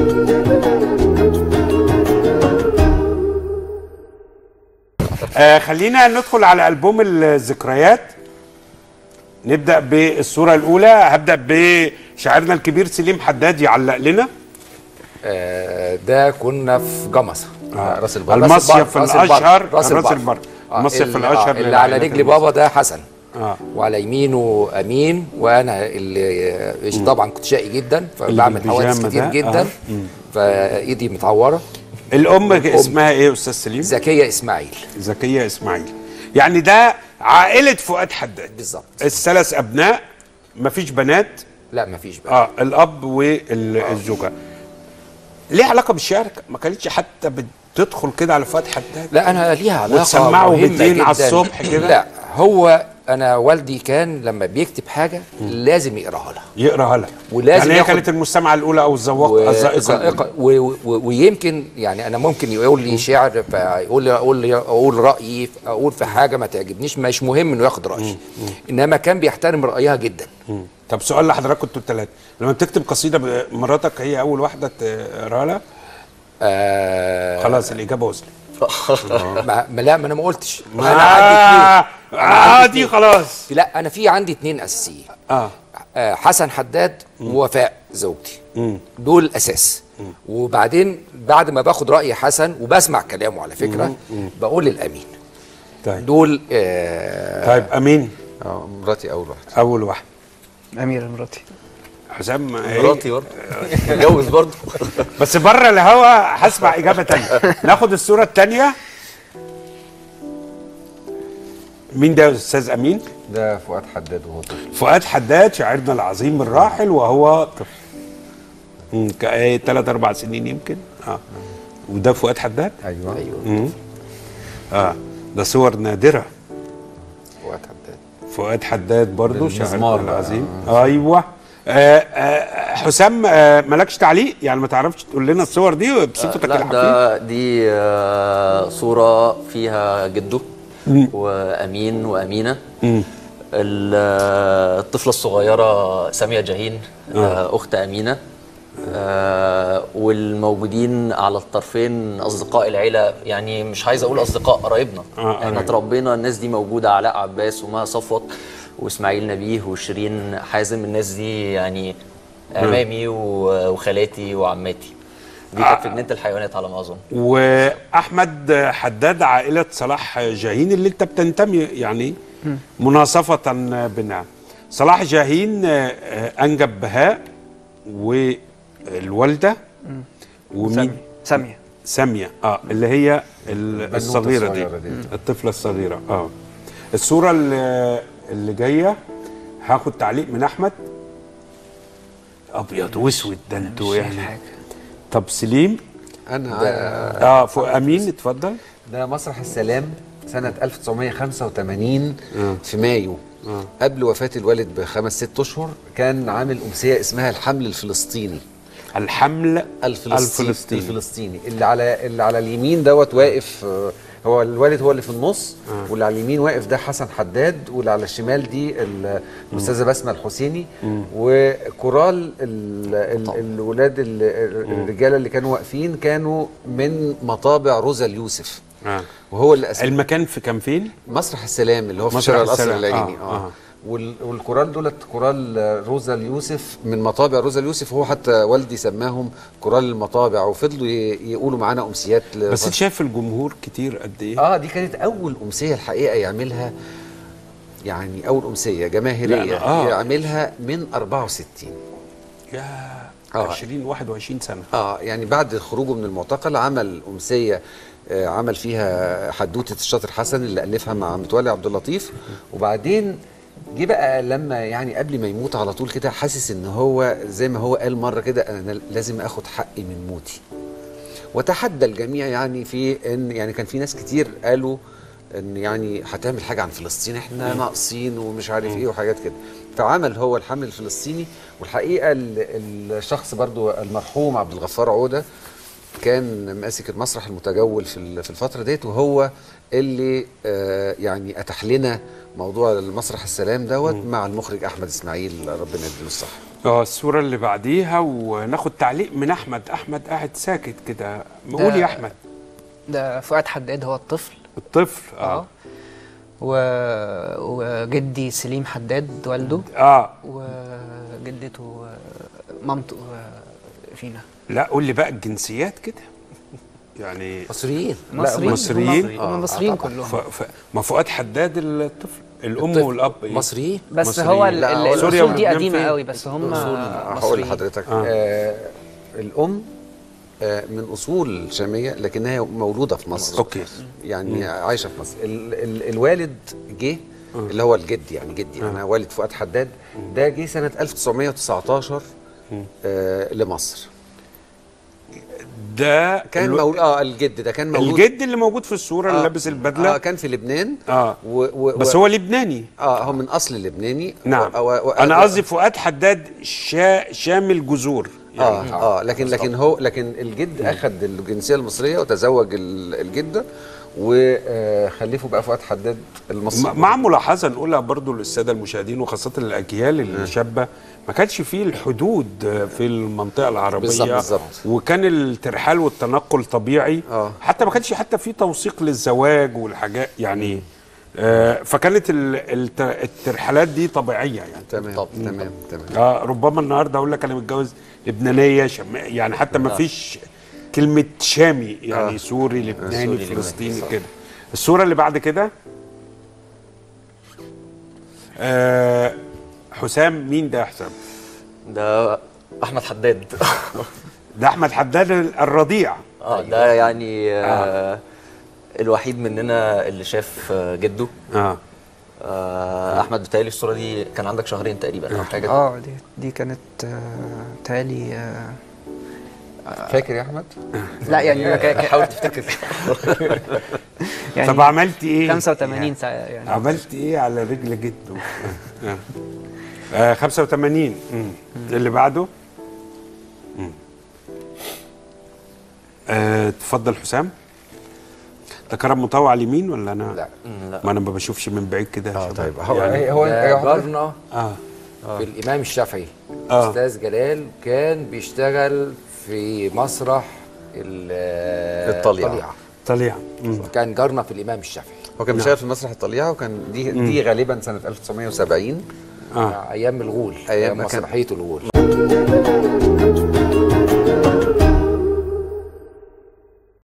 آه خلينا ندخل على ألبوم الذكريات نبدأ بالصورة الأولى هبدأ بشاعرنا الكبير سليم حداد يعلق لنا آه، ده كنا في جمصة آه. راس البر المصيف راس البر، الأشهر، راس راس البر البر. آه، المصيف اللي- الأشهر آه، اللي للعائلات على رجل المصرية. بابا ده حسن آه. وعلى يمينه امين وانا اللي آه، طبعا كنت شقي جدا فبعمل حوادث بالبيجامة كتير ده، جدا آه. فايدي متعوره الأم اسمها إيه يا أستاذ سليم؟ زكيه اسماعيل زكية إسماعيل يعني ده عائلة فؤاد حداد بالظبط الثلاث أبناء مفيش بنات لا مفيش بقى اه الاب والزوجه ليه علاقه بالشعر ما كانتش حتى بتدخل كده على فؤاد حداد لا انا ليها علاقه وتسمعه مهمة بيتين على جداً. الصبح كده؟ لا هو انا والدي كان لما بيكتب حاجه لازم يقراها لها يقراها لها ولازم يعني هي ياخد- كانت المستمعه الاولى او الذواق الذائقه وزائقة و- و- ويمكن يعني انا ممكن يقول لي شعر فيقول لي اقول لي اقول رايي اقول في حاجه ما تعجبنيش مش مهم انه ياخد رايي انما كان بيحترم رايها جدا مم. طب سؤال لحضراتكم انتوا الثلاثه لما بتكتب قصيده ب- مراتك هي اول واحده تقراها لها آه خلاص الاجابه وصلت ما ما- لا ما انا ما قلتش انا آه عندي اتنين آه عندي دي اتنين. خلاص لا انا في عندي اتنين اساسيين اه آه، حسن حداد ووفاء زوجتي دول الاساس وبعدين بعد ما باخد راي حسن وبسمع كلامه على فكره بقول الامين طيب دول آه طيب امين اه مراتي اول واحده اول واحد أميرة مراتي حسام إيه؟ مراتي برضه اتجوز برضه بس بره الهوا هسمع اجابه تانية ناخد الصوره الثانيه مين ده يا استاذ امين ده فؤاد حداد وهو طفل فؤاد حداد شاعرنا العظيم الراحل وهو طفل ثلاث اربع سنين يمكن اه وده فؤاد حداد ايوه ايوه اه ده صور نادره فؤاد حداد فؤاد حداد برضو بالمزمار شاعرنا بقى. العظيم ايوه آه آه حسام آه مالكش تعليق يعني ما تعرفش تقول لنا الصور دي بصفتك لا الحفيد ده دي آه، صورة فيها جده وأمين وأمينة ال- آه، الطفلة الصغيرة سامية جاهين آه، أخت أمينة آه، والموجودين على الطرفين أصدقاء العيلة يعني مش عايز أقول أصدقاء قرايبنا آه، احنا قرايب. اتربينا الناس دي موجودة علاء عباس ومها صفوت وإسماعيل نبيه وشيرين حازم الناس دي يعني عمامي و- وخالاتي وعماتي دي كانت في جنينة الحيوانات على ما أظن واحمد حداد عائله صلاح جاهين اللي انت بتنتمي يعني مناصفه بنا صلاح جاهين آه، آه، انجب بهاء والوالده ومين سامية ساميه اه اللي هي ال- الصغيره دي الصغيرة دي. الطفله الصغيره اه الصوره اللي, اللي جايه هاخد تعليق من احمد ابيض واسود ده انتوا يعني طب سليم انا اه فوق امين اتفضل ده مسرح السلام سنة 1985 في مايو قبل وفاة الوالد بخمس ست أشهر كان عامل أمسية اسمها الحمل الفلسطيني الحمل الفلسطيني الفلسطيني. الفلسطيني اللي على اللي على اليمين دوت واقف آه، هو الوالد هو اللي في النص واللي على اليمين واقف ده حسن حداد واللي على الشمال دي ال- الاستاذه بسمه الحسيني وكورال ال- ال- الولاد ال- الرجاله اللي كانوا واقفين كانوا من مطابع روزا اليوسف آه. وهو اللي أسس المكان في كان فين مسرح السلام اللي هو في مسرح شارع القصر السلام. العيني آه، اه, آه. آه. وال- والكورال دولت كورال روزا اليوسف من مطابع روزا اليوسف هو حتى والدي سماهم كورال المطابع وفضلوا ي- يقولوا معانا امسيات ل- بس انت شايف الجمهور كتير قد ايه اه دي كانت اول امسيه الحقيقه يعملها يعني اول امسيه جماهيريه لا، آه. يعملها من 64 يا آه. 20 21 سنه اه يعني بعد خروجه من المعتقل عمل امسيه آه عمل فيها حدوته الشاطر حسن اللي الفها مع متولي عبد اللطيف وبعدين جه بقى لما يعني قبل ما يموت على طول كده حاسس ان هو زي ما هو قال مره كده انا لازم اخد حقي من موتي وتحدى الجميع يعني في ان يعني كان في ناس كتير قالوا ان يعني هتعمل حاجه عن فلسطين احنا ناقصين ومش عارف ايه وحاجات كده فعمل هو الحمل الفلسطيني والحقيقه ال- الشخص برضو المرحوم عبد الغفار عوده كان ماسك المسرح المتجول في ال- في الفتره ديت وهو اللي آه، يعني اتاح لنا موضوع المسرح السلام دوت مع المخرج احمد اسماعيل ربنا يديله الصحه اه الصورة اللي بعديها وناخد تعليق من أحمد أحمد قاعد ساكت كده قول يا أحمد ده فؤاد حداد هو الطفل الطفل اه اه و... وجدي سليم حداد والده اه وجدته مامته فينا لا قول لي بقى الجنسيات كده يعني مصريين مصريين مصريين؟ هم, هم مصريين كلهم ف... ف... ما فؤاد حداد الطفل الأم الطفل. والأب إيه؟ مصريين بس مصريين. هو ال- لا، ال- هو سوريا الاصول دي ولبنان قديمه فين؟ قوي بس هم هقول مصريين لحضرتك آه. آه الام آه من اصول شاميه لكنها مولوده في مصر أوكي. يعني عايشه في مصر ال ال الوالد جه اللي هو الجد يعني جدي انا والد فؤاد حداد ده جه سنه 1919 آه لمصر ده كان الو- مول... اه الجد ده كان مولود الجد اللي موجود في الصورة اللي لابس البدلة اه كان في لبنان آه. و... و... بس و... هو لبناني اه هو من اصل لبناني نعم و... و... و... انا قصدي فؤاد حداد شا... شامل جذور اه اه لكن لكن هو لكن الجد اخذ الجنسيه المصريه وتزوج ال- الجده وخلفوا بقى فؤاد حداد المصري م- مع ملاحظه نقولها برضو للساده المشاهدين وخاصه الاجيال الشابه ما كانش فيه الحدود في المنطقه العربيه بالظبط، بالظبط. وكان الترحال والتنقل طبيعي آه. حتى ما كانش حتى فيه توثيق للزواج والحاجات يعني آه فكانت ال- الت- الترحالات دي طبيعيه يعني تمام طب. تمام تمام آه ربما النهارده اقول لك انا متجوز لبنانيه شم... يعني حتى ما فيش كلمه شامي يعني آه. سوري لبناني سوري، فلسطيني لبناني، صح. كده الصوره اللي بعد كده آه حسام مين ده يا حسام ده احمد حداد ده احمد حداد الرضيع اه ده يعني آه الوحيد مننا اللي شاف آه، جده اه آه احمد بتهيألي الصوره دي كان عندك شهرين تقريبا او حاجه اه دي دي كانت آه، تالي آه، فاكر يا احمد لا يعني ك- ك- حاول تفتكر يعني طب عملت ايه 85 ساعه يعني عملت ايه على رجل جده آه. آه 85 مم. اللي بعده مم. آه تفضل حسام ده كرم مطوع على اليمين ولا انا لا. لا. ما انا ما بشوفش من بعيد كده يا اه شباب. طيب هو يعني هو ده هو- جارنا اه في الامام الشافعي آه. استاذ جلال كان بيشتغل في مسرح ال- الطليعة. طليعه مم. كان جارنا في الامام الشافعي هو كان بيشتغل في مسرح الطليعه وكان دي دي غالبا سنه 1970 اه ايام الغول أيام ايام ما كان- مسرحيه الغول